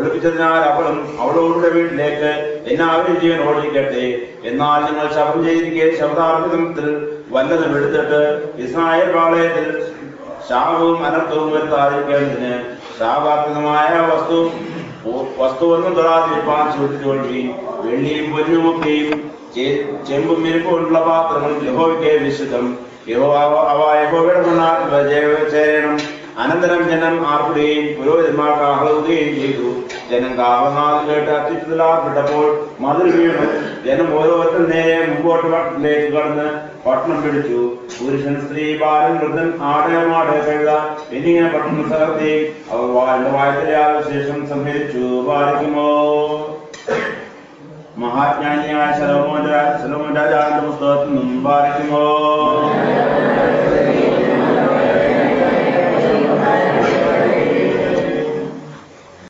ഒളിപ്പിച്ചതിനാൽ അവളും അവളോടുടെ വീട്ടിലേക്ക് എന്നാവരും ജീവൻ ഓടിക്കട്ടെ എന്നാൽ നിങ്ങൾ ശബം ചെയ്തിരിക്കെ ശബ്ദാർപ്പിതത്തിൽ വല്ലതും എടുത്തിട്ട് ഇസ്രായേൽ പാളയത്തിൽ ശാപവും അനർത്ഥവും വരുത്താതിരിക്കേണ്ടതിന് ശാപാത്മകമായ വസ്തു വസ്തുവൊന്നും തൊടാതിരിപ്പാൻ സൂക്ഷിച്ചുകൊള്ളുകയും വെള്ളിയും പൊന്നുമൊക്കെയും ചെ- ചെമ്പും മിനുക്കുമുള്ള പാത്രങ്ങൾ യഹോവയ്ക്ക് വിശുദ്ധം യഹോ അവ- അവ യഹോവയുടെ മുന്നാട്ടിൽ ചേരണം അനന്തരം ജനം ആർക്കുകയും പുരോഹിതന്മാർക്ക് ആഹ്ലവുകയും ചെയ്തു ജനം കാവനാഥ് കേട്ട് അത്യുത്തലാർപ്പെട്ടപ്പോൾ മതിൽ വീണു ജനം ഓരോരുത്തർ നേരെ മുമ്പോട്ട് പട്ടണത്തിലേക്ക് കടന്ന് പട്ടണം പിടിച്ചു പുരുഷൻ സ്ത്രീ ബാലൻ വൃദ്ധൻ ആട് മാട് കഴുത എന്നിങ്ങനെ പട്ടണം തകർത്തി അവർ വാന്റെ വായത്തിലെ ശേഷം സംഹരിച്ചു പാലിക്കുമോ മഹാജ്ഞാനിയായ ശലോമോൻ രാജ ശലോമോൻ രാജാവിന്റെ പുസ്തകത്തിൽ നിന്നും പാലിക്കുമോ